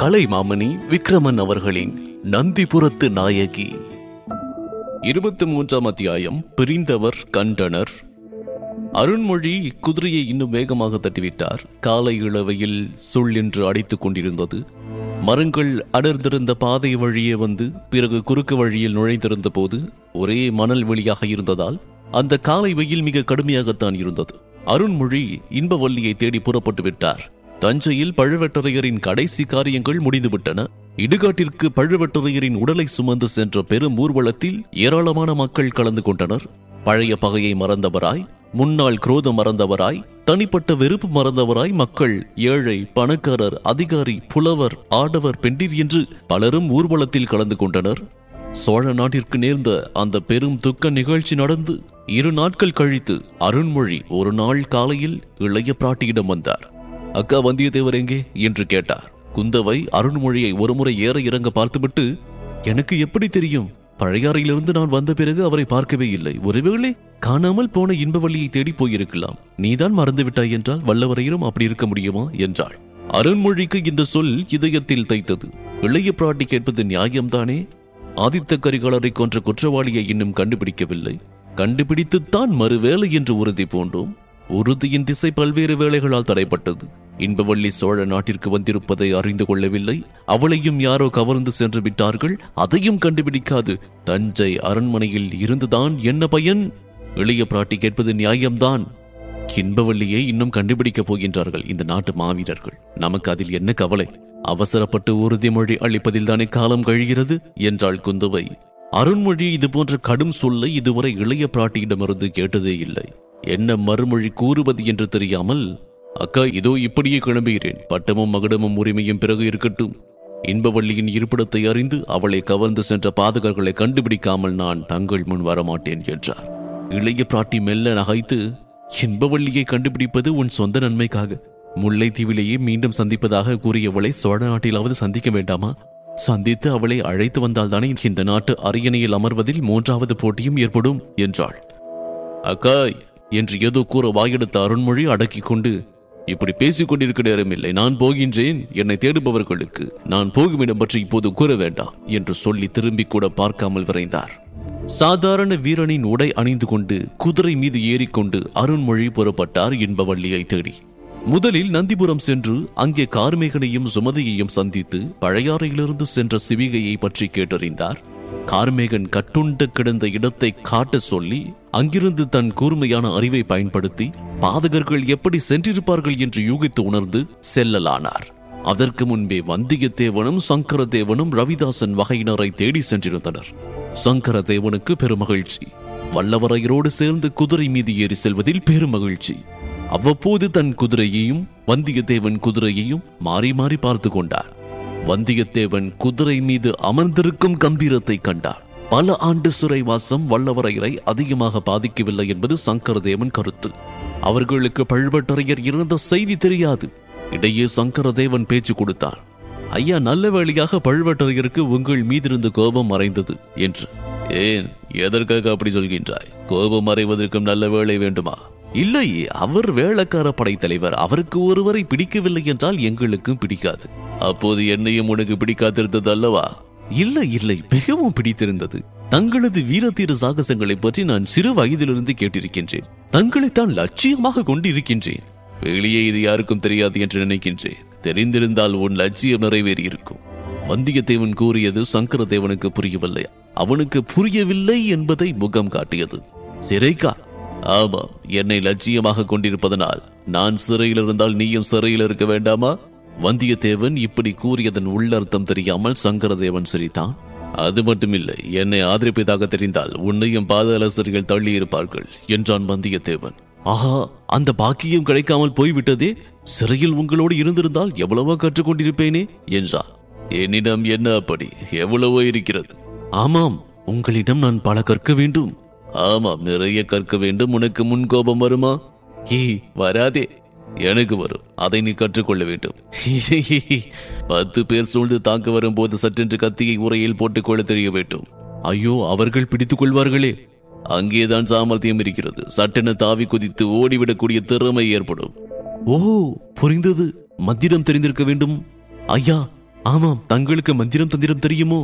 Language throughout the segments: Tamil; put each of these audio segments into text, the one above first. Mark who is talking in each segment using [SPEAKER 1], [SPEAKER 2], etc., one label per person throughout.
[SPEAKER 1] கலைமாமணி விக்ரமன் அவர்களின் நந்திபுரத்து நாயகி இருபத்தி மூன்றாம் அத்தியாயம் பிரிந்தவர் கண்டனர் அருண்மொழி குதிரையை இன்னும் வேகமாக தட்டிவிட்டார் காலை இளவையில் சுள் என்று அடித்துக் கொண்டிருந்தது மரங்கள் அடர்ந்திருந்த பாதை வழியே வந்து பிறகு குறுக்கு வழியில் நுழைந்திருந்த போது ஒரே மணல் வெளியாக இருந்ததால் அந்த காலை வெயில் மிக கடுமையாகத்தான் இருந்தது அருண்மொழி இன்பவல்லியை தேடி புறப்பட்டு விட்டார் தஞ்சையில் பழுவேட்டரையரின் கடைசி காரியங்கள் முடிந்துவிட்டன இடுகாட்டிற்கு பழுவேட்டரையரின் உடலை சுமந்து சென்ற பெரும் ஊர்வலத்தில் ஏராளமான மக்கள் கலந்து கொண்டனர் பழைய பகையை மறந்தவராய் முன்னாள் குரோதம் மறந்தவராய் தனிப்பட்ட வெறுப்பு மறந்தவராய் மக்கள் ஏழை பணக்காரர் அதிகாரி புலவர் ஆடவர் பெண்டிர் என்று பலரும் ஊர்வலத்தில் கலந்து கொண்டனர் சோழ நாட்டிற்கு நேர்ந்த அந்த பெரும் துக்க நிகழ்ச்சி நடந்து இரு நாட்கள் கழித்து அருண்மொழி ஒரு நாள் காலையில் இளைய பிராட்டியிடம் வந்தார் அக்கா வந்தியத்தேவர் எங்கே என்று கேட்டார் குந்தவை அருண்மொழியை ஒருமுறை ஏற இறங்க பார்த்துவிட்டு எனக்கு எப்படி தெரியும் பழையாறையிலிருந்து நான் வந்த பிறகு அவரை பார்க்கவே இல்லை ஒருவேளை காணாமல் போன இன்பவள்ளியை தேடி போயிருக்கலாம் நீதான் மறந்து விட்டாய் என்றால் வல்லவரையிலும் அப்படி இருக்க முடியுமா என்றாள் அருண்மொழிக்கு இந்த சொல் இதயத்தில் தைத்தது இளைய பிராட்டி கேட்பது நியாயம்தானே ஆதித்த கரிகாலரை கொன்ற குற்றவாளியை இன்னும் கண்டுபிடிக்கவில்லை கண்டுபிடித்துத்தான் மறுவேளை என்று உறுதி பூண்டோம் உறுதியின் திசை பல்வேறு வேளைகளால் தடைப்பட்டது இன்பவள்ளி சோழ நாட்டிற்கு வந்திருப்பதை அறிந்து கொள்ளவில்லை அவளையும் யாரோ கவர்ந்து சென்று விட்டார்கள் அதையும் கண்டுபிடிக்காது தஞ்சை அரண்மனையில் இருந்துதான் என்ன பயன் இளைய பிராட்டி கேட்பது நியாயம்தான் இன்பவள்ளியை இன்னும் கண்டுபிடிக்கப் போகின்றார்கள் இந்த நாட்டு மாவீரர்கள் நமக்கு அதில் என்ன கவலை அவசரப்பட்டு உறுதிமொழி அளிப்பதில் தானே காலம் கழிகிறது என்றாள் குந்தவை அருண்மொழி இது போன்ற கடும் சொல்லை இதுவரை இளைய பிராட்டியிடமிருந்து கேட்டதே இல்லை என்ன மறுமொழி கூறுவது என்று தெரியாமல் அக்கா இதோ இப்படியே கிளம்புகிறேன் பட்டமும் மகுடமும் உரிமையும் பிறகு இருக்கட்டும் இன்பவள்ளியின் இருப்பிடத்தை அறிந்து அவளை கவர்ந்து சென்ற பாதகர்களை கண்டுபிடிக்காமல் நான் தங்கள் முன் வரமாட்டேன் என்றார் இளைய பிராட்டி மெல்ல நகைத்து இன்பவள்ளியை கண்டுபிடிப்பது உன் சொந்த நன்மைக்காக முல்லைத்தீவிலேயே மீண்டும் சந்திப்பதாக கூறியவளை சோழ நாட்டிலாவது சந்திக்க வேண்டாமா சந்தித்து அவளை அழைத்து வந்தால்தானே இந்த நாட்டு அரியணையில் அமர்வதில் மூன்றாவது போட்டியும் ஏற்படும் என்றாள் அக்காய் என்று ஏதோ கூற வாயெடுத்த அருண்மொழி அடக்கிக் கொண்டு இப்படி பேசிக் கொண்டிருக்க நேரமில்லை நான் போகின்றேன் என்னை தேடுபவர்களுக்கு நான் போகும் இடம் பற்றி இப்போது கூற வேண்டாம் என்று சொல்லி திரும்பி கூட பார்க்காமல் விரைந்தார் சாதாரண வீரனின் உடை அணிந்து கொண்டு குதிரை மீது ஏறிக்கொண்டு அருண்மொழி புறப்பட்டார் என்பவள்ளியை தேடி முதலில் நந்திபுரம் சென்று அங்கே கார்மேகனையும் சுமதியையும் சந்தித்து பழையாறையிலிருந்து சென்ற சிவிகையை பற்றி கேட்டறிந்தார் கார்மேகன் கட்டுண்டு கிடந்த இடத்தை காட்ட சொல்லி அங்கிருந்து தன் கூர்மையான அறிவை பயன்படுத்தி பாதகர்கள் எப்படி சென்றிருப்பார்கள் என்று யூகித்து உணர்ந்து செல்லலானார் அதற்கு முன்பே வந்தியத்தேவனும் சங்கரதேவனும் ரவிதாசன் வகையினரை தேடி சென்றிருந்தனர் சங்கரதேவனுக்கு பெருமகிழ்ச்சி வல்லவரையரோடு சேர்ந்து குதிரை மீது ஏறி செல்வதில் பெருமகிழ்ச்சி அவ்வப்போது தன் குதிரையையும் வந்தியத்தேவன் குதிரையையும் மாறி மாறி பார்த்து கொண்டார் வந்தியத்தேவன் குதிரை மீது அமர்ந்திருக்கும் கம்பீரத்தை கண்டார் பல ஆண்டு சிறைவாசம் வல்லவரையரை அதிகமாக பாதிக்கவில்லை என்பது சங்கரதேவன் கருத்து அவர்களுக்கு பழுவட்டரையர் இருந்த செய்தி தெரியாது இடையே சங்கரதேவன் பேச்சு கொடுத்தார் ஐயா நல்ல வேளையாக பழுவட்டரையருக்கு உங்கள் மீதிருந்த கோபம் மறைந்தது என்று ஏன் எதற்காக அப்படி சொல்கின்றாய் கோபம் மறைவதற்கும் நல்ல வேலை வேண்டுமா இல்லை அவர் வேளக்கார படைத்தலைவர் அவருக்கு ஒருவரை பிடிக்கவில்லை என்றால் எங்களுக்கும் பிடிக்காது அப்போது என்னையும் உனக்கு பிடிக்காதிருந்தது அல்லவா இல்லை இல்லை மிகவும் பிடித்திருந்தது தங்களது வீரத்தீர சாகசங்களை பற்றி நான் சிறு வயதிலிருந்து கேட்டிருக்கின்றேன் தங்களைத்தான் லட்சியமாக கொண்டிருக்கின்றேன் வெளியே இது யாருக்கும் தெரியாது என்று நினைக்கின்றேன் தெரிந்திருந்தால் உன் லட்சியம் நிறைவேறி இருக்கும் வந்தியத்தேவன் கூறியது சங்கரதேவனுக்கு புரியவில்லை அவனுக்கு புரியவில்லை என்பதை முகம் காட்டியது சிறைக்கா ஆமாம் என்னை லட்சியமாக கொண்டிருப்பதனால் நான் சிறையில் இருந்தால் நீயும் சிறையில் இருக்க வேண்டாமா வந்தியத்தேவன் இப்படி கூறியதன் உள்ளர்த்தம் தெரியாமல் சங்கரதேவன் சிரித்தான் அது மட்டுமில்லை என்னை ஆதரிப்பதாக தெரிந்தால் உன்னையும் பாதாளசர்கள் தள்ளி இருப்பார்கள் என்றான் வந்தியத்தேவன் ஆஹா அந்த பாக்கியம் கிடைக்காமல் போய்விட்டதே சிறையில் உங்களோடு இருந்திருந்தால் எவ்வளவோ கற்றுக்கொண்டிருப்பேனே என்றார் என்னிடம் என்ன அப்படி எவ்வளவோ இருக்கிறது ஆமாம் உங்களிடம் நான் பல கற்க வேண்டும் ஆமாம் நிறைய கற்க வேண்டும் உனக்கு முன் கோபம் வருமா ஏய் வராதே எனக்கு வரும் அதை நீ கற்றுக்கொள்ள வேண்டும் பத்து பேர் சூழ்ந்து தாக்க வரும்போது சற்றென்று கத்தியை உரையில் போட்டுக்கொள்ள தெரிய வேண்டும் ஐயோ அவர்கள் பிடித்துக் கொள்வார்களே அங்கேதான் சாமர்த்தியம் இருக்கிறது சட்டென தாவி குதித்து ஓடிவிடக்கூடிய திறமை ஏற்படும் ஓ புரிந்தது மந்திரம் தெரிந்திருக்க வேண்டும் ஐயா ஆமாம் தங்களுக்கு மந்திரம் தந்திரம் தெரியுமோ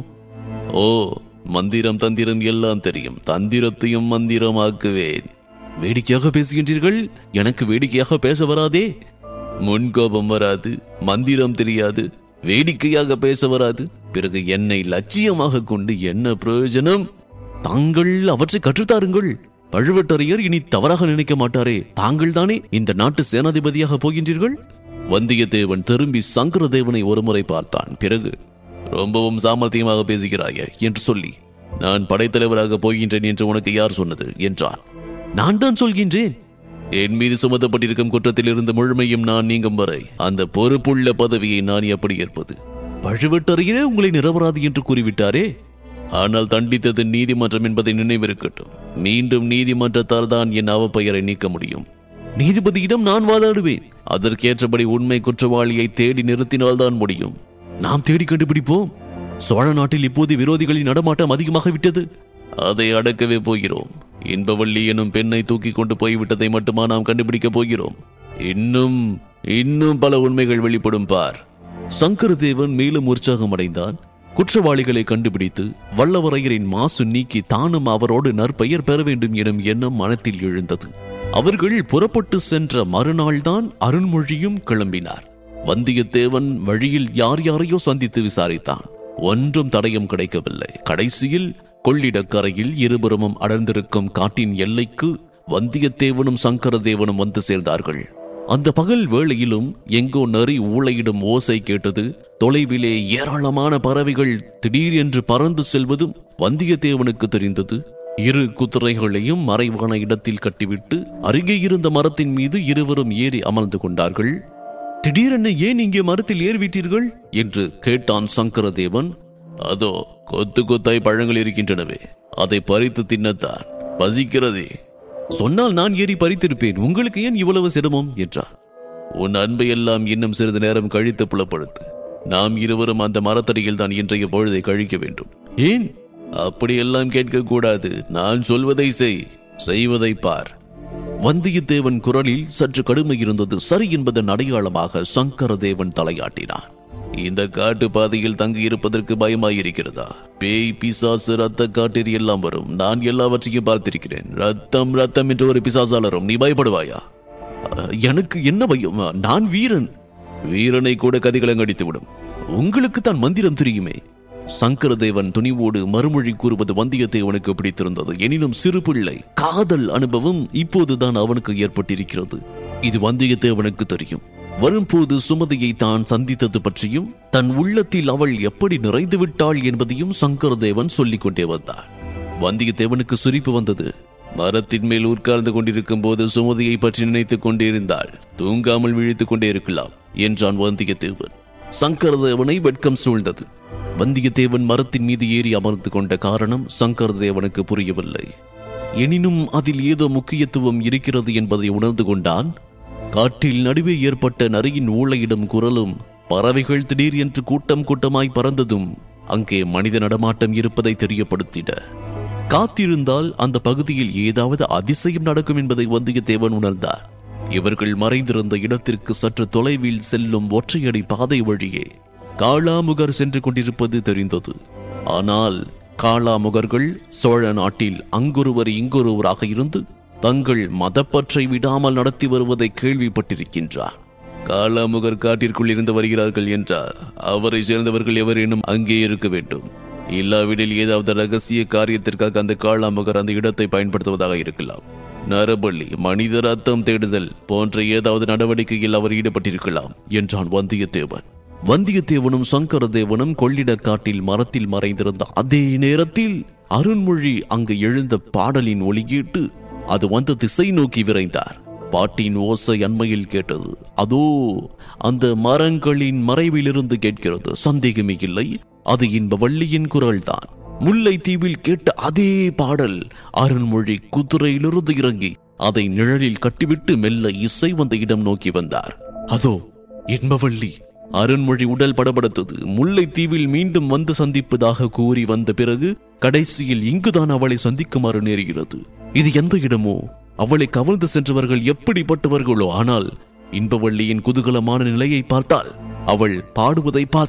[SPEAKER 1] ஓ மந்திரம் தந்திரம் எல்லாம் தெரியும் தந்திரத்தையும் மந்திரமாக்குவேன் வேடிக்கையாக பேசுகின்றீர்கள் எனக்கு வேடிக்கையாக பேச வராதே முன்கோபம் வராது மந்திரம் தெரியாது வேடிக்கையாக பேச வராது பிறகு என்னை லட்சியமாக கொண்டு என்ன பிரயோஜனம் தாங்கள் அவற்றை கற்றுத்தாருங்கள் பழுவட்டரையர் இனி தவறாக நினைக்க மாட்டாரே தாங்கள் தானே இந்த நாட்டு சேனாதிபதியாக போகின்றீர்கள் வந்தியத்தேவன் திரும்பி சங்கரதேவனை ஒருமுறை பார்த்தான் பிறகு ரொம்பவும் சாமர்த்தியமாக பேசுகிறாயே என்று சொல்லி நான் படைத்தலைவராக போகின்றேன் என்று உனக்கு யார் சொன்னது என்றான் நான் தான் சொல்கின்றேன் என் மீது சுமத்தப்பட்டிருக்கும் குற்றத்திலிருந்து முழுமையும் நான் நீங்கும் வரை அந்த பொறுப்புள்ள பதவியை நான் எப்படி ஏற்பது பழுவட்டரையரே உங்களை நிரபராதி என்று கூறிவிட்டாரே ஆனால் தண்டித்தது நீதிமன்றம் என்பதை நினைவிருக்கட்டும் மீண்டும் நீதிமன்றத்தால் தான் என் அவப்பெயரை நீக்க முடியும் நீதிபதியிடம் நான் வாதாடுவேன் அதற்கேற்றபடி உண்மை குற்றவாளியை தேடி நிறுத்தினால்தான் முடியும் நாம் தேடி கண்டுபிடிப்போம் சோழ நாட்டில் இப்போது விரோதிகளின் நடமாட்டம் அதிகமாக விட்டது அதை அடக்கவே போகிறோம் இன்பவள்ளி எனும் பெண்ணை தூக்கி கொண்டு போய்விட்டதை மட்டுமா நாம் கண்டுபிடிக்கப் போகிறோம் இன்னும் இன்னும் பல உண்மைகள் வெளிப்படும் பார் சங்கரதேவன் மேலும் உற்சாகம் அடைந்தான் குற்றவாளிகளை கண்டுபிடித்து வல்லவரையரின் மாசு நீக்கி தானும் அவரோடு நற்பெயர் பெற வேண்டும் எனும் எண்ணம் மனத்தில் எழுந்தது அவர்கள் புறப்பட்டு சென்ற மறுநாள்தான் அருண்மொழியும் கிளம்பினார் வந்தியத்தேவன் வழியில் யார் யாரையோ சந்தித்து விசாரித்தான் ஒன்றும் தடயம் கிடைக்கவில்லை கடைசியில் கொள்ளிடக்கரையில் இருபுறமும் அடர்ந்திருக்கும் காட்டின் எல்லைக்கு வந்தியத்தேவனும் சங்கரதேவனும் வந்து சேர்ந்தார்கள் அந்த பகல் வேளையிலும் எங்கோ நரி ஊளையிடும் ஓசை கேட்டது தொலைவிலே ஏராளமான பறவைகள் திடீரென்று பறந்து செல்வதும் வந்தியத்தேவனுக்கு தெரிந்தது இரு குதிரைகளையும் மறைவான இடத்தில் கட்டிவிட்டு அருகே இருந்த மரத்தின் மீது இருவரும் ஏறி அமர்ந்து கொண்டார்கள் திடீரென ஏன் இங்கே மரத்தில் ஏறிவிட்டீர்கள் என்று கேட்டான் சங்கரதேவன் அதோ கொத்து கொத்தாய் பழங்கள் இருக்கின்றனவே அதை பறித்து தின்னத்தான் பசிக்கிறதே சொன்னால் நான் ஏறி பறித்திருப்பேன் உங்களுக்கு ஏன் இவ்வளவு சிரமம் என்றார் உன் அன்பை எல்லாம் இன்னும் சிறிது நேரம் கழித்து புலப்படுத்து நாம் இருவரும் அந்த மரத்தடியில் தான் இன்றைய பொழுதை கழிக்க வேண்டும் ஏன் அப்படியெல்லாம் கேட்கக்கூடாது நான் சொல்வதை செய் செய்வதை பார் வந்தியத்தேவன் குரலில் சற்று கடுமை இருந்தது சரி என்பதன் அடையாளமாக சங்கரதேவன் தலையாட்டினான் இந்த காட்டு பாதையில் தங்கி இருப்பதற்கு பயமாயிருக்கிறதா பேய் பிசாசு ரத்த காட்டேரி எல்லாம் வரும் நான் எல்லாவற்றையும் பார்த்திருக்கிறேன் ரத்தம் ரத்தம் என்று ஒரு பிசாசாலரும் நீ பயப்படுவாயா அஹ், எனக்கு என்ன பயம் நான் வீரன் வீரனை கூட கதிகளங்கடித்து விடும் உங்களுக்கு தான் மந்திரம் தெரியுமே சங்கரதேவன் துணிவோடு மறுமொழி கூறுவது வந்தியத்தேவனுக்கு பிடித்திருந்தது எனினும் சிறு பிள்ளை காதல் அனுபவம் இப்போதுதான் அவனுக்கு ஏற்பட்டிருக்கிறது இது வந்தியத்தேவனுக்கு தெரியும் வரும்போது சுமதியை தான் சந்தித்தது பற்றியும் தன் உள்ளத்தில் அவள் எப்படி நிறைந்து விட்டாள் என்பதையும் சங்கரதேவன் சொல்லிக் கொண்டே வந்தார் வந்தியத்தேவனுக்கு சிரிப்பு வந்தது மரத்தின் மேல் உட்கார்ந்து கொண்டிருக்கும் போது சுமதியை பற்றி நினைத்துக் கொண்டிருந்தாள் தூங்காமல் விழித்துக் கொண்டே இருக்கலாம் என்றான் வந்தியத்தேவன் சங்கரதேவனை வெட்கம் சூழ்ந்தது வந்தியத்தேவன் மரத்தின் மீது ஏறி அமர்ந்து கொண்ட காரணம் சங்கரதேவனுக்கு புரியவில்லை எனினும் அதில் ஏதோ முக்கியத்துவம் இருக்கிறது என்பதை உணர்ந்து கொண்டான் காட்டில் நடுவே ஏற்பட்ட நரியின் ஊளையிடும் குரலும் பறவைகள் திடீர் என்று கூட்டம் கூட்டமாய் பறந்ததும் அங்கே மனித நடமாட்டம் இருப்பதை தெரியப்படுத்தின காத்திருந்தால் அந்த பகுதியில் ஏதாவது அதிசயம் நடக்கும் என்பதை வந்தியத்தேவன் உணர்ந்தார் இவர்கள் மறைந்திருந்த இடத்திற்கு சற்று தொலைவில் செல்லும் ஒற்றையடி பாதை வழியே காளாமுகர் சென்று கொண்டிருப்பது தெரிந்தது ஆனால் காளாமுகர்கள் சோழ நாட்டில் அங்கொருவர் இங்கொருவராக இருந்து தங்கள் மதப்பற்றை விடாமல் நடத்தி வருவதை கேள்விப்பட்டிருக்கின்றார் காளாமுகர் காட்டிற்குள் இருந்து வருகிறார்கள் என்றார் அவரை சேர்ந்தவர்கள் எவரேனும் அங்கே இருக்க வேண்டும் இல்லாவிடில் ஏதாவது ரகசிய காரியத்திற்காக அந்த காளாமுகர் அந்த இடத்தை பயன்படுத்துவதாக இருக்கலாம் நரபலி மனித ரத்தம் தேடுதல் போன்ற ஏதாவது நடவடிக்கையில் அவர் ஈடுபட்டிருக்கலாம் என்றான் வந்தியத்தேவன் வந்தியத்தேவனும் சங்கரதேவனும் கொள்ளிடக் காட்டில் மரத்தில் மறைந்திருந்த அதே நேரத்தில் அருண்மொழி அங்கு எழுந்த பாடலின் ஒலி கேட்டு அது வந்த திசை நோக்கி விரைந்தார் பாட்டின் ஓசை அண்மையில் கேட்டது அதோ அந்த மரங்களின் மறைவிலிருந்து கேட்கிறது சந்தேகமே இல்லை அது இன்பவள்ளியின் குரல்தான் முல்லை தீவில் கேட்ட அதே பாடல் அருண்மொழி குதிரையிலிருந்து இறங்கி அதை நிழலில் கட்டிவிட்டு மெல்ல இசை வந்த இடம் நோக்கி வந்தார் அதோ இன்பவள்ளி அருண்மொழி உடல் படபடத்தது முல்லை தீவில் மீண்டும் வந்து சந்திப்பதாக கூறி வந்த பிறகு கடைசியில் இங்குதான் அவளை சந்திக்குமாறு நேருகிறது இது எந்த இடமோ அவளை கவர்ந்து சென்றவர்கள் எப்படிப்பட்டவர்களோ ஆனால் இன்பவள்ளியின் குதூகலமான நிலையை பார்த்தால் அவள் பாடுவதை பார்த்தால்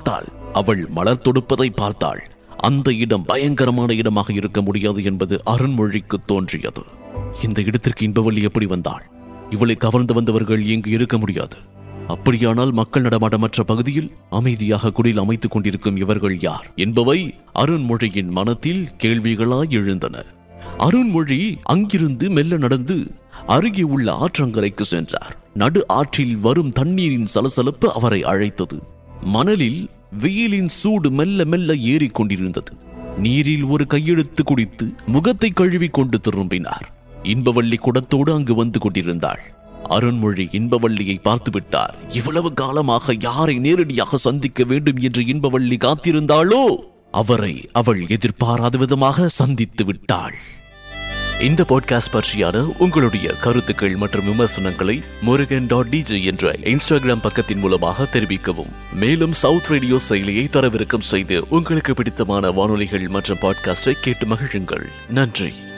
[SPEAKER 1] அவள் மலர் தொடுப்பதை பார்த்தாள் அந்த இடம் பயங்கரமான இடமாக இருக்க முடியாது என்பது அருண்மொழிக்கு தோன்றியது இந்த இடத்திற்கு இன்பவள்ளி எப்படி வந்தாள் இவளை கவர்ந்து வந்தவர்கள் இங்கு இருக்க முடியாது அப்படியானால் மக்கள் நடமாட்டமற்ற பகுதியில் அமைதியாக குடில் அமைத்துக் கொண்டிருக்கும் இவர்கள் யார் என்பவை அருண்மொழியின் மனத்தில் கேள்விகளாய் எழுந்தன அருண்மொழி அங்கிருந்து மெல்ல நடந்து அருகே உள்ள ஆற்றங்கரைக்கு சென்றார் நடு ஆற்றில் வரும் தண்ணீரின் சலசலப்பு அவரை அழைத்தது மணலில் வெயிலின் சூடு மெல்ல மெல்ல ஏறிக் கொண்டிருந்தது நீரில் ஒரு கையெழுத்து குடித்து முகத்தை கழுவி கொண்டு திரும்பினார் இன்பவள்ளி குடத்தோடு அங்கு வந்து கொண்டிருந்தாள் அருண்மொழி இன்பவள்ளியை பார்த்து விட்டார் இவ்வளவு காலமாக யாரை நேரடியாக சந்திக்க வேண்டும் என்று இன்பவள்ளி காத்திருந்தாளோ அவரை அவள் எதிர்பாராத விதமாக சந்தித்து விட்டாள் இந்த பாட்காஸ்ட் பற்றியான உங்களுடைய கருத்துக்கள் மற்றும் விமர்சனங்களை முருகன் டாட் டிஜே என்ற இன்ஸ்டாகிராம் பக்கத்தின் மூலமாக தெரிவிக்கவும் மேலும் சவுத் ரேடியோ செயலியை தரவிறக்கம் செய்து உங்களுக்கு பிடித்தமான வானொலிகள் மற்றும் பாட்காஸ்டை கேட்டு மகிழுங்கள் நன்றி